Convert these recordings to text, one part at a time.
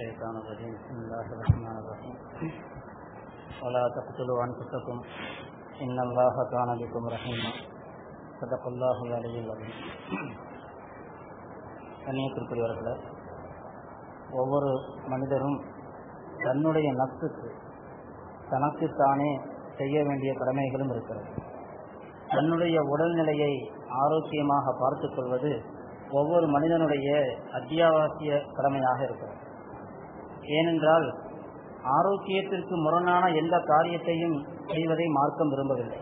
الشيطان الرجيم بسم الله الرحمن الرحيم ولا تقتلوا أنفسكم إن الله كان بكم رحيما صدق الله العلي العظيم கண்ணியத்திற்குரியவர்களே ஒவ்வொரு மனிதரும் தன்னுடைய நட்புக்கு தனக்குத்தானே செய்ய வேண்டிய கடமைகளும் இருக்கிறது தன்னுடைய உடல்நிலையை ஆரோக்கியமாக பார்த்துக் கொள்வது ஒவ்வொரு மனிதனுடைய அத்தியாவசிய கடமையாக இருக்கிறது ஏனென்றால் ஆரோக்கியத்திற்கு முரணான எந்த காரியத்தையும் செய்வதை மார்க்கம் விரும்பவில்லை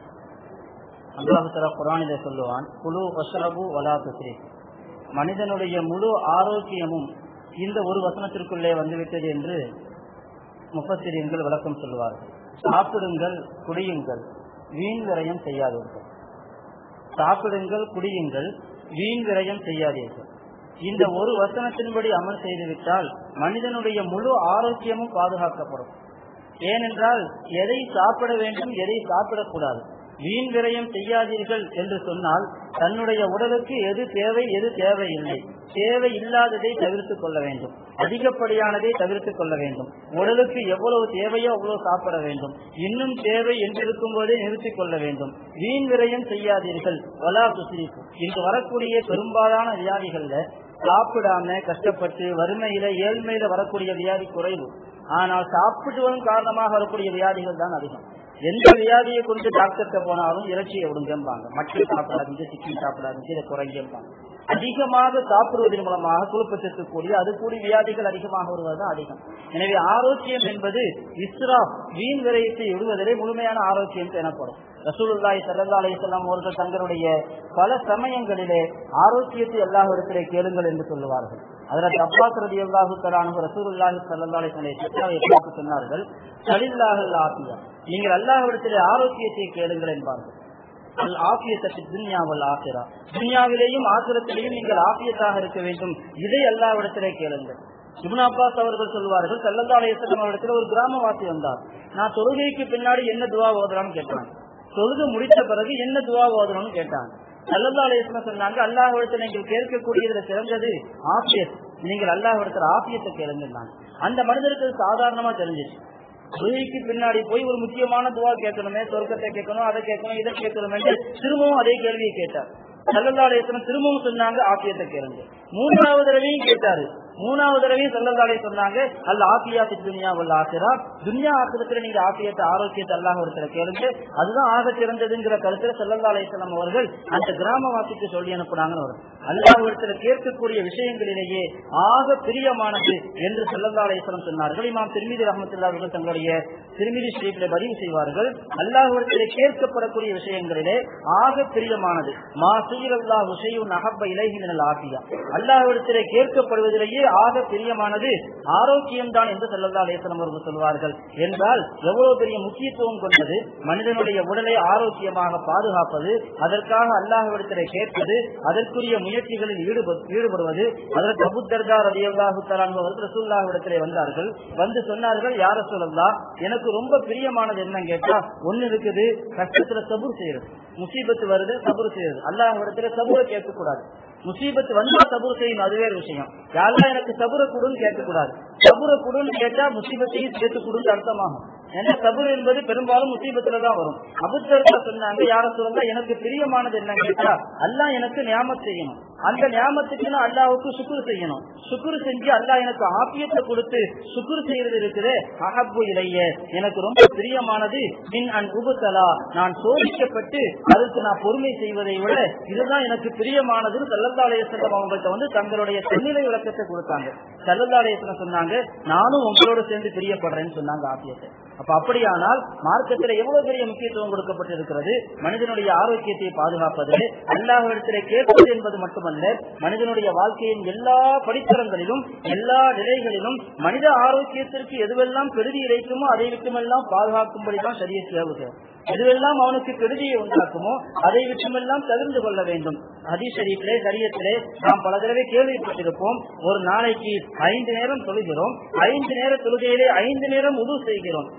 அல்லாஹுத்தலா குரானிலே சொல்லுவான் குழு வசரபு வலா துஸ்ரீ மனிதனுடைய முழு ஆரோக்கியமும் இந்த ஒரு வசனத்திற்குள்ளே வந்துவிட்டது என்று முப்பத்திரியன்கள் விளக்கம் சொல்லுவார்கள் சாப்பிடுங்கள் குடியுங்கள் வீண் விரயம் செய்யாதீர்கள் சாப்பிடுங்கள் குடியுங்கள் வீண் விரயம் செய்யாதீர்கள் இந்த ஒரு வசனத்தின்படி அமல் செய்துவிட்டால் மனிதனுடைய முழு ஆரோக்கியமும் பாதுகாக்கப்படும் ஏனென்றால் எதை சாப்பிட வேண்டும் எதை சாப்பிடக்கூடாது வீண் விரயம் செய்யாதீர்கள் என்று சொன்னால் தன்னுடைய உடலுக்கு எது தேவை எது தேவையில்லை தேவை இல்லாததை தவிர்த்துக் கொள்ள வேண்டும் அதிகப்படியானதை தவிர்த்துக் கொள்ள வேண்டும் உடலுக்கு எவ்வளவு தேவையோ அவ்வளவு சாப்பிட வேண்டும் இன்னும் தேவை என்றிருக்கும் போதே நிறுத்திக் கொள்ள வேண்டும் வீண் விரயம் செய்யாதீர்கள் வலா குசிரிப்பு இன்று வரக்கூடிய பெரும்பாலான வியாதிகள்ல சாப்பிடாம கஷ்டப்பட்டு வறுமையில ஏழ்மையில வரக்கூடிய வியாதி குறைவு ஆனால் சாப்பிடுவதன் காரணமாக வரக்கூடிய வியாதிகள் தான் அதிகம் எந்த வியாதியை கொண்டு டாக்டர்கிட்ட போனாலும் இறைச்சியை விடுங்கம்பாங்க மக்கள் சாப்பிடாதீங்க சிக்கன் சாப்பிடாதீங்க இதை குறைங்கம்பாங்க அதிகமாக சாப்பிடுவதன் மூலமாக குழுப்பத்திற்கு கூடிய அது கூடிய வியாதிகள் அதிகமாக வருவதுதான் அதிகம் எனவே ஆரோக்கியம் என்பது இஸ்ரா வீண் விரயத்தை விடுவதிலே முழுமையான ஆரோக்கியம் எனப்படும் ரசூலுல்லாய் சல்லா அலிசல்லாம் அவர்கள் தங்களுடைய பல சமயங்களிலே ஆரோக்கியத்தை எல்லாவிடத்திலே கேளுங்கள் என்று சொல்லுவார்கள் அதில் அப்பாஸ் ரதி அல்லாஹு தலானு ரசூலுல்லாஹி சல்லா அலிசல்லை பார்த்து சொன்னார்கள் சலில்லாஹல் ஆசியா நீங்கள் அல்லாஹ்விடத்திலே ஆரோக்கியத்தை கேளுங்கள் என்பார்கள் அல் ஆபியத்தை துன்யாவல் ஆசிரா துன்யாவிலேயும் ஆசிரத்திலேயும் நீங்கள் ஆபியத்தாக இருக்க வேண்டும் இதை அல்லாவிடத்திலே கேளுங்கள் இபுன் அப்பாஸ் அவர்கள் சொல்வார்கள் சல்லல்லா அலையம் அவரிடத்தில் ஒரு கிராமவாசி வந்தார் நான் தொழுகைக்கு பின்னாடி என்ன துவா ஓதுறான்னு கேட்டான் தொழுது முடித்த பிறகு என்ன துவா ஓதணும்னு கேட்டாங்க சல்லல்லா அலையம் சொன்னாங்க அல்லாஹிடத்தில் நீங்கள் கேட்கக்கூடியதுல சிறந்தது ஆபியத் நீங்கள் அல்லாஹிடத்தில் ஆபியத்தை கேளுங்க அந்த மனிதருக்கு சாதாரணமா தெரிஞ்சிச்சு தொழுகைக்கு பின்னாடி போய் ஒரு முக்கியமான துவா கேட்கணுமே சொர்க்கத்தை கேட்கணும் அதை கேட்கணும் இதை கேட்கணும் என்று திரும்பவும் அதே கேள்வியை கேட்டார் சல்லல்லாலயத்தினம் திரும்பவும் சொன்னாங்க ஆசியத்தை கேளுங்க மூன்றாவது தடவையும் கேட்டாரு மூணாவது தடவையும் சல்லல்லாலே சொன்னாங்க அல்ல ஆசியா துன்யா வல்ல ஆசிரா துன்யா ஆசிரத்துல நீங்க ஆசியத்தை ஆரோக்கியத்தை அல்லாஹ் ஒருத்தர கேளுங்க அதுதான் ஆக சிறந்ததுங்கிற கருத்துல சல்லல்லாலேசனம் அவர்கள் அந்த கிராமவாசிக்கு சொல்லி அனுப்புனாங்கன்னு வரும் அல்லாஹ் ஒருத்தர கேட்கக்கூடிய விஷயங்களிலேயே ஆக பிரியமானது என்று சல்லல்லாலேசனம் சொன்னார்கள் இமாம் திருமிதி ரஹமத்துல்லா அவர்கள் தங்களுடைய திருமிதி ஸ்ரீஃபில பதிவு செய்வார்கள் அல்லாஹ் ஒருத்தரை கேட்கப்படக்கூடிய விஷயங்களிலே ஆக பிரியமானது மா சீரல்லா விஷயம் நகப்ப இலகினல் ஆசியா அல்லாஹ் ஒருத்தரை கேட்கப்படுவதிலேயே ஆக பிரியமானது ஆரோக்கியம் தான் என்று செல்லல்லா அலேசனம் அவர்கள் சொல்வார்கள் என்றால் எவ்வளவு பெரிய முக்கியத்துவம் கொண்டது மனிதனுடைய உடலை ஆரோக்கியமாக பாதுகாப்பது அதற்காக அல்லாஹ்விடத்திலே கேட்பது அதற்குரிய முயற்சிகளில் ஈடுபடுவது அதற்கு அபுத்தர்தா ரதியல்லாஹு அவர்கள் ரசூல்லாவிடத்திலே வந்தார்கள் வந்து சொன்னார்கள் யார சொல்லல்லா எனக்கு ரொம்ப பிரியமானது என்னன்னு கேட்டா ஒண்ணு இருக்குது கஷ்டத்துல சபுர் செய்யறது முசீபத்து வருது சபுர் செய்யறது அல்லாஹ்விடத்திலே சபுரை கேட்கக்கூடாது முசீபத்து வந்தா சபுர் செய்யணும் அது வேறு விஷயம் யாரெல்லாம் எனக்கு சபுர குடுன்னு கேட்கக்கூடாது சபுர குடுன்னு கேட்டா முசீபத்தையும் சேர்த்து குடுன்னு அர்த்தமாகும் ஏன்னா சபுர் என்பது பெரும்பாலும் முசீபத்துல தான் வரும் அபுத்தர்ல சொன்னாங்க யார சொல்லுங்க எனக்கு பிரியமானது என்ன கேட்டா அல்லா எனக்கு ஞாபகம் செய்யணும் அந்த ஞாபகத்துக்கு நான் அல்லாவுக்கு சுக்குர் செய்யணும் சுக்குர் செஞ்சு அல்லா எனக்கு ஆப்பியத்தை கொடுத்து சுக்குர் செய்யறது இருக்குது அகப்பு இலைய எனக்கு ரொம்ப பிரியமானது மின் அன் உபுத்தலா நான் சோதிக்கப்பட்டு அதற்கு நான் பொறுமை செய்வதை விட இதுதான் எனக்கு பிரியமானதுன்னு சல்லல்லாலயசல்லம் அவங்கள்ட்ட வந்து தங்களுடைய தென்னிலை விளக்கத்தை கொடுத்தாங்க சல்லல்லாலயசனம் சொன்னாங்க நானும் உங்களோட சேர்ந்து பிரியப்படுறேன்னு சொன்னாங்க ஆப்பியத்தை அப்ப அப்படியானால் மார்க்கத்தில் எவ்வளவு பெரிய முக்கியத்துவம் கொடுக்கப்பட்டிருக்கிறது மனிதனுடைய ஆரோக்கியத்தை பாதுகாப்பது அல்லாஹிடத்திலே கேட்பது என்பது மட்டுமல்ல மனிதனுடைய வாழ்க்கையின் எல்லா படித்தரங்களிலும் எல்லா நிலைகளிலும் மனித ஆரோக்கியத்திற்கு எதுவெல்லாம் பெருதி இறைக்குமோ அதை விட்டுமெல்லாம் பாதுகாக்கும்படிதான் சரிய சேவுக எதுவெல்லாம் அவனுக்கு கெடுதியை உண்டாக்குமோ அதை விட்டுமெல்லாம் தவிர்த்து கொள்ள வேண்டும் ஹதீஷரீஃபிலே சரியத்திலே நாம் பல தடவை கேள்விப்பட்டிருப்போம் ஒரு நாளைக்கு ஐந்து நேரம் தொழுகிறோம் ஐந்து நேர தொழுகையிலே ஐந்து நேரம் உது செய்கிறோம்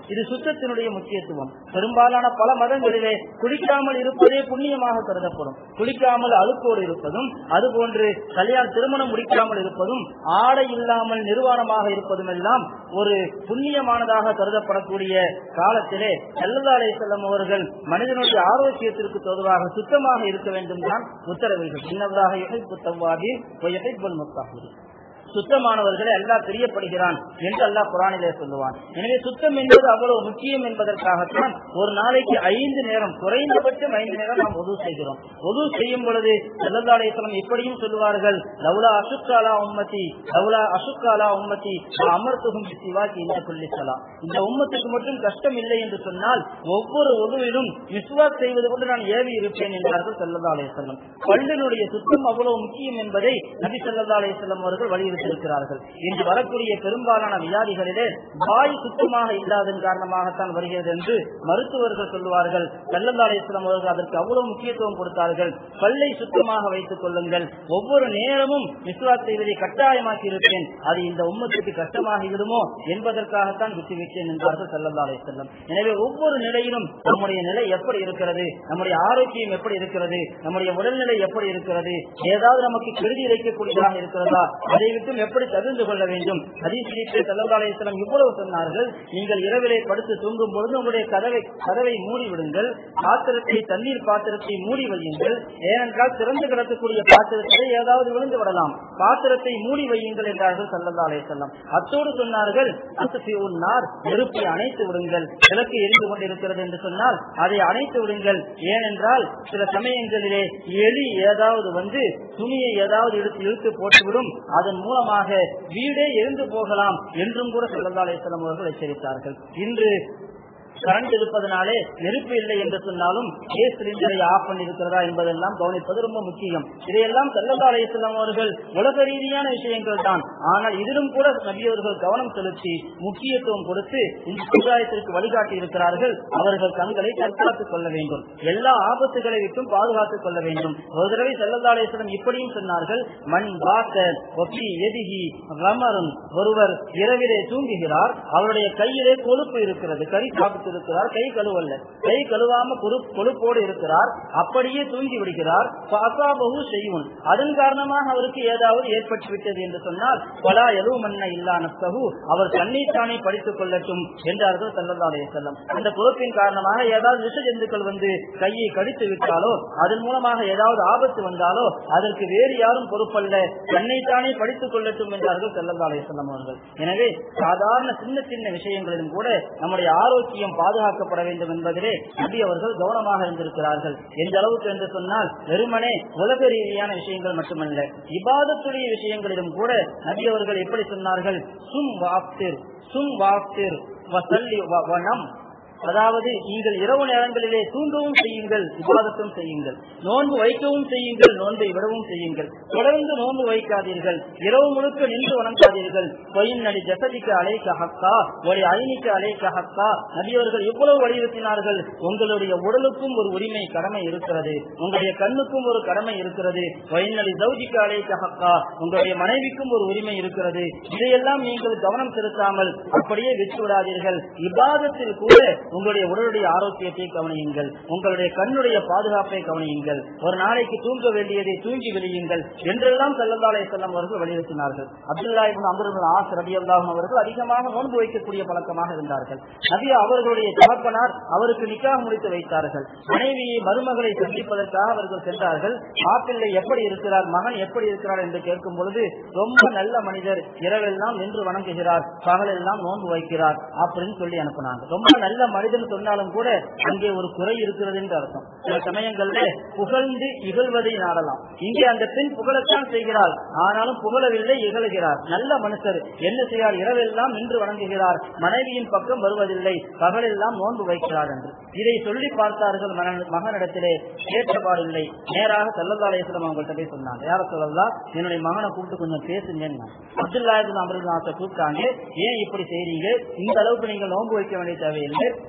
இது சுத்தத்தினுடைய முக்கியத்துவம் பெரும்பாலான பல மதங்களிலே குளிக்காமல் இருப்பதே புண்ணியமாக கருதப்படும் குளிக்காமல் அழுக்கோடு இருப்பதும் அதுபோன்று கல்யாண திருமணம் முடிக்காமல் இருப்பதும் ஆடை இல்லாமல் நிர்வாணமாக இருப்பதும் எல்லாம் ஒரு புண்ணியமானதாக கருதப்படக்கூடிய காலத்திலே செல்லதாலை செல்லும் அவர்கள் மனிதனுடைய ஆரோக்கியத்திற்கு தோதுவாக சுத்தமாக இருக்க வேண்டும் தான் உத்தரவிர்கள் சின்னதாக இழைப்பு தவ்வாதி இழைப்பல் முத்தாகுது சுத்தமானவர்களை அல்லாஹ் பிரியப்படுகிறான் என்று அல்லாஹ் குரானிலே சொல்லுவான் எனவே சுத்தம் என்பது அவ்வளவு முக்கியம் என்பதற்காகத்தான் ஒரு நாளைக்கு ஐந்து நேரம் குறைந்தபட்சம் ஐந்து நேரம் நாம் உதவு செய்கிறோம் உதவு செய்யும் பொழுது செல்லதாலயத்தனம் இப்படியும் சொல்லுவார்கள் லவுலா அசுக்காலா உம்மத்தி லவுலா அசுக்காலா உம்மத்தி அமர்த்துகும் சிவாக்கி இந்த சொல்லிச்சலாம் இந்த உம்மத்துக்கு மட்டும் கஷ்டம் இல்லை என்று சொன்னால் ஒவ்வொரு உதவிலும் விஸ்வாஸ் செய்வது கொண்டு நான் ஏவி இருப்பேன் என்றார்கள் செல்லதாலய செல்லம் பள்ளினுடைய சுத்தம் அவ்வளவு முக்கியம் என்பதை நபி செல்லதாலய செல்லம் அவர்கள் வலியுறுத்தியிருக்கிறார்கள் இன்று வரக்கூடிய பெரும்பாலான வியாதிகளிலே வாய் சுத்தமாக இல்லாதன் காரணமாகத்தான் வருகிறது என்று மருத்துவர்கள் சொல்லுவார்கள் செல்லதாலய செல்லம் அவர்கள் அதற்கு அவ்வளவு முக்கியத்துவம் கொடுத்தார்கள் பல்லை சுத்தமாக வைத்துக் கொள்ளுங்கள் ஒவ்வொரு நேரமும் விஸ்வாஸ் செய்வதை கட்டாயமாக்கி இருப்பேன் அது இந்த உம்மத்துக்கு கஷ்டமாகிவிடுமோ என்பதற்காகத்தான் விட்டுவிட்டேன் என்றார்கள் செல்லதாலய செல்லம் எனவே ஒவ்வொரு நிலையிலும் நம்முடைய நிலை எப்படி இருக்கிறது நம்முடைய ஆரோக்கியம் எப்படி இருக்கிறது நம்முடைய உடல்நிலை எப்படி இருக்கிறது ஏதாவது நமக்கு கெடுதி இழைக்கக்கூடியதாக இருக்கிறதா அதை விட்டும் எப்படி தவிர்த்து கொள்ள வேண்டும் ஹதீஸ்ரீ செல்லதாலயத்திலம் இவ்வளவு சொன்னார்கள் நீங்கள் இரவிலே படுத்து தூங்கும் பொழுது உங்களுடைய கதவை கதவை மூடி விடுங்கள் பாத்திரத்தை தண்ணீர் பாத்திரத்தை மூடி வையுங்கள் ஏனென்றால் திறந்து கிடக்கக்கூடிய பாத்திரத்தை ஏதாவது விழுந்து விடலாம் பாத்திரத்தை மூடி வையுங்கள் என்றார்கள் செல்லதாலே செல்லம் அத்தோடு சொன்னார்கள் நார் நெருப்பை அணைத்து விடுங்கள் விளக்கு எரிந்து கொண்டிருக்கிறது என்று சொன்னால் அதை அணைத்து விடுங்கள் ஏனென்றால் சில சமயங்களிலே எலி ஏதாவது வந்து துணியை ஏதாவது எடுத்து இழுத்து போட்டுவிடும் அதன் மூலமாக வீடே எரிந்து போகலாம் என்றும் கூட செல்லதாலே செல்லம் அவர்கள் எச்சரித்தார்கள் இன்று கரண்ட் இருப்பதனாலே நெருப்பு இல்லை என்று சொன்னாலும் கேஸ் சிலிண்டரை ஆஃப் பண்ணிருக்கிறதா என்பதெல்லாம் கவனிப்பது ரொம்ப முக்கியம் இதையெல்லாம் செல்லதாலய செல்லம் அவர்கள் உலக ரீதியான விஷயங்கள் தான் ஆனால் இதிலும் கூட நபியவர்கள் கவனம் செலுத்தி முக்கியத்துவம் கொடுத்து இந்த சமுதாயத்திற்கு வழிகாட்டி இருக்கிறார்கள் அவர்கள் கண்களை தற்காத்துக் கொள்ள வேண்டும் எல்லா ஆபத்துகளை விட்டும் பாதுகாத்துக் கொள்ள வேண்டும் ஒரு தடவை செல்லதாலயத்திடம் இப்படியும் சொன்னார்கள் மண் பாக்க ஒப்பி எதிகி ரமரன் ஒருவர் இரவிலே தூங்குகிறார் அவருடைய கையிலே கொழுப்பு இருக்கிறது கறி சாப்பிட்டு இருக்கிறார் கை கழுவல்ல கை கழுவாம கொழு- கொழுப்போடு இருக்கிறார் அப்படியே தூங்கி விடுகிறார் பாசாபகு செய்யும் அதன் காரணமாக அவருக்கு ஏதாவது ஏற்பட்டு விட்டது என்று சொன்னால் பலா எதுவும் மன்ன இல்லா நப்சகு அவர் தன்னைத்தானே படித்துக் கொள்ளட்டும் என்றார்கள் செல்லதாலய செல்லம் அந்த கொழுப்பின் காரணமாக ஏதாவது விஷ ஜந்துக்கள் வந்து கையை கடித்து விட்டாலோ அதன் மூலமாக ஏதாவது ஆபத்து வந்தாலோ அதற்கு வேறு யாரும் பொறுப்பல்ல தன்னைத்தானே படித்துக் கொள்ளட்டும் என்றார்கள் செல்லதாலய செல்லம் அவர்கள் எனவே சாதாரண சின்ன சின்ன விஷயங்களிலும் கூட நம்முடைய ஆரோக்கியம் பாதுகாக்கப்பட வேண்டும் என்பதிலே நபி அவர்கள் கவனமாக இருந்திருக்கிறார்கள் எந்த அளவுக்கு என்று சொன்னால் வெறுமனே உலக ரீதியான விஷயங்கள் மட்டுமல்ல இபாதத்துடைய விஷயங்களிலும் கூட நபி அவர்கள் எப்படி சொன்னார்கள் சும் வாப்திர் சும் வாப்திர் வசல்லி வ- வனம் அதாவது நீங்கள் இரவு நேரங்களிலே தூண்டவும் செய்யுங்கள் விவாதத்தும் செய்யுங்கள் நோன்பு வைக்கவும் செய்யுங்கள் நோன்பை விடவும் செய்யுங்கள் தொடர்ந்து நோன்பு வைக்காதீர்கள் இரவு முழுக்க நின்று வணங்காதீர்கள் பொயின் நடி ஜசதிக்கு அலைக்க ஹக்கா ஒரு ஐனிக்கு அலைக்க ஹக்கா நபியவர்கள் எவ்வளவு வலியுறுத்தினார்கள் உங்களுடைய உடலுக்கும் ஒரு உரிமை கடமை இருக்கிறது உங்களுடைய கண்ணுக்கும் ஒரு கடமை இருக்கிறது பொயின்னடி சௌஜிக்கு அலைக்க ஹக்கா உங்களுடைய மனைவிக்கும் ஒரு உரிமை இருக்கிறது இதையெல்லாம் நீங்கள் கவனம் செலுத்தாமல் அப்படியே விட்டு விடாதீர்கள் இபாதத்தில் கூட உங்களுடைய உடலுடைய ஆரோக்கியத்தை கவனியுங்கள் உங்களுடைய கண்ணுடைய பாதுகாப்பை கவனியுங்கள் ஒரு நாளைக்கு தூங்க வேண்டியதை தூங்கி விழியுங்கள் என்றெல்லாம் செல்லந்தாலே செல்லம் அவர்கள் வலியுறுத்தினார்கள் Abdullah ibn Amr ibn As ரலியல்லாஹு அவர்கள் அதிகமாக நோன்பு வைக்கக்கூடிய பழக்கமாக இருந்தார்கள் நபி அவர்களுடைய தகப்பனார் அவருக்கு நிக்காக முடித்து வைத்தார்கள் மனைவியை மருமகளை சந்திப்பதற்காக அவர்கள் சென்றார்கள் மாப்பிள்ளை எப்படி இருக்கிறார் மகன் எப்படி இருக்கிறார் என்று கேட்கும் பொழுது ரொம்ப நல்ல மனிதர் இரவெல்லாம் நின்று வணங்குகிறார் பகலெல்லாம் நோன்பு வைக்கிறார் அப்படின்னு சொல்லி அனுப்புனாங்க ரொம்ப நல்ல மனிதன் சொன்னாலும் கூட அங்கே ஒரு குறை இருக்கிறது என்று அர்த்தம் சில சமயங்கள்ல புகழ்ந்து இகழ்வதை நாடலாம் இங்கே அந்த பெண் புகழத்தான் செய்கிறாள் ஆனாலும் புகழவில்லை இகழுகிறார் நல்ல மனுஷர் என்ன செய்யார் இரவெல்லாம் நின்று வணங்குகிறார் மனைவியின் பக்கம் வருவதில்லை பகலெல்லாம் நோன்பு வைக்கிறார் என்று இதை சொல்லி பார்த்தார்கள் மகன்- மகனிடத்திலே கேட்டபாடில்லை நேராக செல்லதாலயத்திடம் அவங்கள்ட்ட போய் சொன்னாங்க யார சொல்லலாம் என்னுடைய மகனை கூப்பிட்டு கொஞ்சம் பேசுங்க அப்துல்லா அமிர்தாசை கூப்பிட்டாங்க ஏன் இப்படி செய்றீங்க இந்த அளவுக்கு நீங்க நோன்பு வைக்க வேண்டிய தேவையில்லை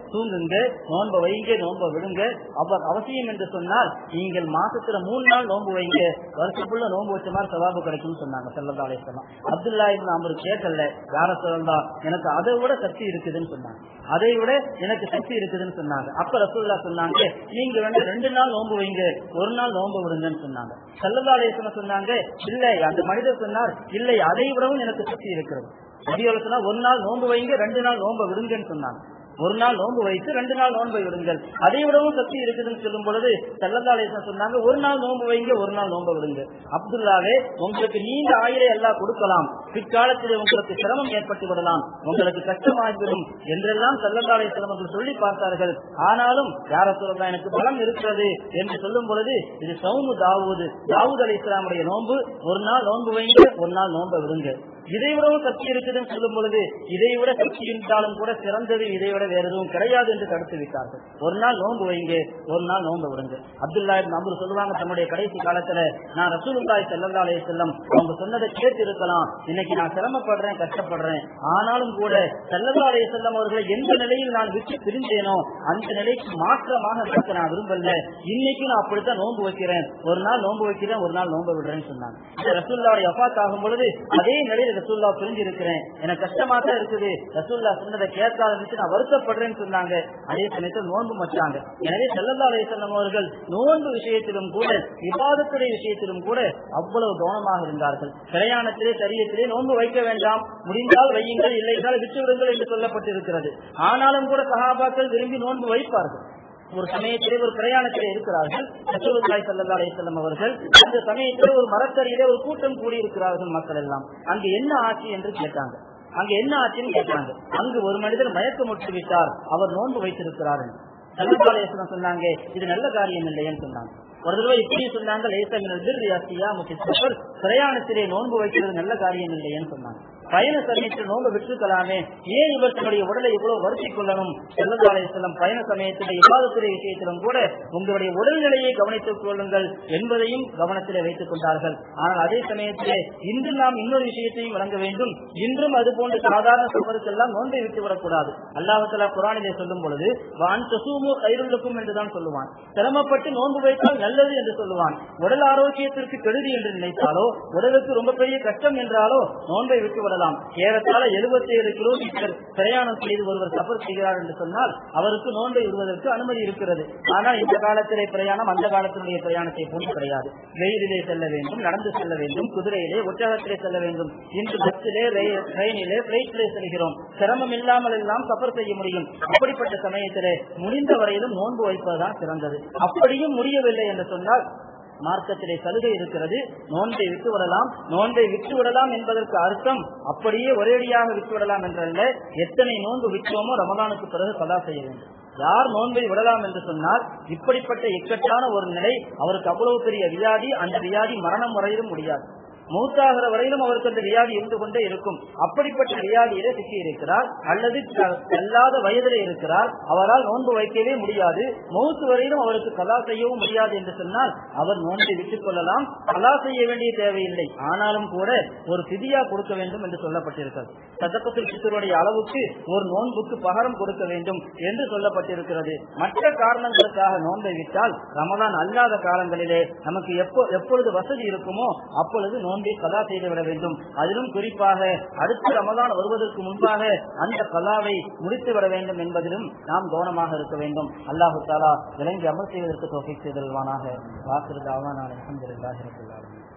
தூங்குங்க நோன்பை வைங்க நோன்பை விடுங்க அவர் அவசியம் என்று சொன்னால் நீங்கள் மாசத்துல மூணு நாள் நோன்பு வைங்க வருஷத்துக்குள்ள நோன்பு வச்ச மாதிரி சவாபு கிடைக்கும்னு சொன்னாங்க செல்லல்லா அலிஸ்லாம் அப்துல்லா இப்னு அமர் கேட்கல யார சொல்லலாம் எனக்கு அதை விட சக்தி இருக்குதுன்னு சொன்னாங்க அதை விட எனக்கு சக்தி இருக்குதுன்னு சொன்னாங்க அப்ப ரசூல்லா சொன்னாங்க நீங்க வந்து ரெண்டு நாள் நோன்பு வைங்க ஒரு நாள் நோன்பு விடுங்கன்னு சொன்னாங்க செல்லல்லா அலிஸ்லாம் சொன்னாங்க இல்லை அந்த மனிதர் சொன்னார் இல்லை அதை விடவும் எனக்கு சக்தி இருக்கிறது நபியோட சொன்னா ஒரு நாள் நோன்பு வைங்க ரெண்டு நாள் நோன்பு விடுங்கன்னு சொன்னாங்க ஒரு நாள் நோன்பு வைத்து ரெண்டு நாள் நோன்பை விடுங்கள் அதை விடவும் சக்தி இருக்குதுன்னு சொல்லும் பொழுது செல்லந்தாலேசன் சொன்னாங்க ஒரு நாள் நோன்பு வைங்க ஒரு நாள் நோன்பு விடுங்க அப்துல்லாவே உங்களுக்கு நீண்ட ஆயிரை எல்லாம் கொடுக்கலாம் பிற்காலத்தில் உங்களுக்கு சிரமம் ஏற்பட்டு விடலாம் உங்களுக்கு கஷ்டமாகிவிடும் என்றெல்லாம் செல்லந்தாலேசன் அவர்கள் சொல்லி பார்த்தார்கள் ஆனாலும் யார சொல்லலாம் எனக்கு பலம் இருக்கிறது என்று சொல்லும் பொழுது இது சவுமு தாவூது தாவூத் அலி இஸ்லாமுடைய நோன்பு ஒரு நாள் நோன்பு வைங்க ஒரு நாள் நோன்பை விடுங்க இதை விடவும் சக்தி இருக்குதுன்னு சொல்லும் பொழுது இதை விட சக்தி இருந்தாலும் கூட சிறந்தது இதை விட வேற எதுவும் கிடையாது என்று தடுத்து விட்டார்கள் ஒரு நாள் நோன்பு வைங்க ஒரு நாள் நோன்பு விடுங்க அப்துல்லா நம்பர் சொல்லுவாங்க தன்னுடைய கடைசி காலத்துல நான் ரசூலுல்லாய் செல்லல்லா அலைய செல்லம் அவங்க சொன்னதை கேட்டு இருக்கலாம் இன்னைக்கு நான் சிரமப்படுறேன் கஷ்டப்படுறேன் ஆனாலும் கூட செல்லல்லா அலைய செல்லம் அவர்களை எந்த நிலையில் நான் விட்டு பிரிஞ்சேனோ அந்த நிலைக்கு மாற்றமாக இருக்க நான் விரும்பல இன்னைக்கு நான் அப்படித்தான் நோன்பு வைக்கிறேன் ஒரு நாள் நோன்பு வைக்கிறேன் ஒரு நாள் நோன்பு விடுறேன்னு சொன்னாங்க இந்த ரசூல்லாவுடைய அப்பாத் ஆகும் பொழுது அதே நிலையில் ரசூல்லா பிரிஞ்சு இருக்கிறேன் எனக்கு கஷ்டமா தான் இருக்குது ரசூல்லா சொன்னதை கேட்காத இருந்துச்சு நான் வருத்தப்படுறேன்னு சொன்னாங்க அதே சமயத்தில் நோன்பு மச்சாங்க எனவே செல்லல்லா அலையம் அவர்கள் நோன்பு விஷயத்திலும் கூட விவாதத்துடைய விஷயத்திலும் கூட அவ்வளவு கவனமாக இருந்தார்கள் பிரயாணத்திலே சரியத்திலே நோன்பு வைக்க வேண்டாம் முடிந்தால் வையுங்கள் இல்லை என்றால் விட்டு விடுங்கள் என்று சொல்லப்பட்டிருக்கிறது ஆனாலும் கூட சகாபாக்கள் விரும்பி நோன்பு வைப்பார்கள் ஒரு சமயத்திலே ஒரு பிரயாணத்திலே இருக்கிறார்கள் ரசூலுல்லாஹி ஸல்லல்லாஹு அலைஹி வஸல்லம் அவர்கள் அந்த சமயத்திலே ஒரு மரத்தடியிலே ஒரு கூட்டம் கூடி இருக்கிறார்கள் மக்கள் எல்லாம் அங்கு என்ன ஆட்சி என்று கேட்டாங்க அங்க என்ன ஆச்சுன்னு கேட்டாங்க அங்கு ஒரு மனிதர் மயக்கமுற்று விட்டார் அவர் நோன்பு வைத்திருக்கிறார் சல்லல்லாஹு சொன்னாங்க இது நல்ல காரியம் இல்லையேன்னு சொன்னாங்க ஒரு தடவை இப்படி சொன்னாங்க லேசமினல் பிர்ரியாசியா முக்கிய பிரயாணத்திலே நோன்பு வைக்கிறது நல்ல காரியம் இல்லையேன்னு சொன்னாங்க பயண சமயத்தில் நோன்பு விட்டுக்கலாமே ஏன் இவர் தன்னுடைய உடலை இவ்வளவு வருத்திக் கொள்ளணும் செல்லதாலை செல்லும் பயண சமயத்தில் இவ்வாதத்துறை விஷயத்திலும் கூட உங்களுடைய உடல்நிலையை கவனித்துக் கொள்ளுங்கள் என்பதையும் கவனத்திலே வைத்துக் கொண்டார்கள் ஆனால் அதே சமயத்திலே இன்று நாம் இன்னொரு விஷயத்தையும் வழங்க வேண்டும் இன்றும் அது போன்ற சாதாரண சமருக்கெல்லாம் நோன்பை விட்டு விடக்கூடாது அல்லாஹலா குரானிலே சொல்லும் பொழுது வான் தசூமு கைருளுக்கும் என்றுதான் சொல்லுவான் சிரமப்பட்டு நோன்பு வைத்தால் நல்லது என்று சொல்லுவான் உடல் ஆரோக்கியத்திற்கு கெடுதி என்று நினைத்தாலோ உடலுக்கு ரொம்ப பெரிய கஷ்டம் என்றாலோ நோன்பை விட்டு விடலாம் ஏறத்தாழ எழுபத்தி ஏழு கிலோமீட்டர் பிரயாணம் செய்து ஒருவர் சஃபர் செய்கிறார் என்று சொன்னால் அவருக்கு நோன்பை விடுவதற்கு அனுமதி இருக்கிறது ஆனால் இந்த காலத்திலே பிரயாணம் அந்த காலத்தினுடைய பிரயாணத்தை போன்று கிடையாது வெயிலிலே செல்ல வேண்டும் நடந்து செல்ல வேண்டும் குதிரையிலே ஒட்டகத்திலே செல்ல வேண்டும் இன்று பஸ்ஸிலே ட்ரெயினிலே பிளைட்டிலே செல்கிறோம் சிரமம் இல்லாமல் எல்லாம் சஃபர் செய்ய முடியும் அப்படிப்பட்ட சமயத்திலே முடிந்த வரையிலும் நோன்பு வைப்பதுதான் சிறந்தது அப்படியும் முடியவில்லை என்று சொன்னால் மார்க்கத்திலே சலுகை இருக்கிறது நோன்பை விட்டு விடலாம் நோன்பை விட்டு விடலாம் என்பதற்கு அர்த்தம் அப்படியே ஒரேடியாக விட்டு விடலாம் என்றல்ல எத்தனை நோன்பு விட்டோமோ ரமலானுக்கு பிறகு கதா செய்ய வேண்டும் யார் நோன்பை விடலாம் என்று சொன்னால் இப்படிப்பட்ட இக்கட்டான ஒரு நிலை அவருக்கு அவ்வளவு பெரிய வியாதி அந்த வியாதி மரணம் வரையிலும் முடியாது மூத்தாகிற வரையிலும் அவருக்கு அந்த வியாதி இருந்து கொண்டே இருக்கும் அப்படிப்பட்ட வியாதியிலே சிக்கி இருக்கிறார் அல்லது செல்லாத வயதிலே இருக்கிறார் அவரால் நோன்பு வைக்கவே முடியாது மௌத்து வரையிலும் அவருக்கு கலா செய்யவும் முடியாது என்று சொன்னால் அவர் நோன்பை விட்டுக் கொள்ளலாம் கலா செய்ய வேண்டிய தேவையில்லை ஆனாலும் கூட ஒரு பிதியா கொடுக்க வேண்டும் என்று சொல்லப்பட்டிருக்கிறது சதப்பத்தில் சித்தருடைய அளவுக்கு ஒரு நோன்புக்கு பகரம் கொடுக்க வேண்டும் என்று சொல்லப்பட்டிருக்கிறது மற்ற காரணங்களுக்காக நோன்பை விட்டால் ரமதான் அல்லாத காலங்களிலே நமக்கு எப்போ எப்பொழுது வசதி இருக்குமோ அப்பொழுது நோன்பை கலா செய்து விட வேண்டும் அதிலும் குறிப்பாக அடுத்த ரமதான் வருவதற்கு முன்பாக அந்த கலாவை முடித்து விட வேண்டும் என்பதிலும் நாம் கவனமாக இருக்க வேண்டும் அல்லாஹு தாலா விளங்கி அமல் செய்வதற்கு தோஃபிக் செய்தல்வானாக வாக்குறது அவானான அலமதுல்லாஹி ரபுல்லாலும்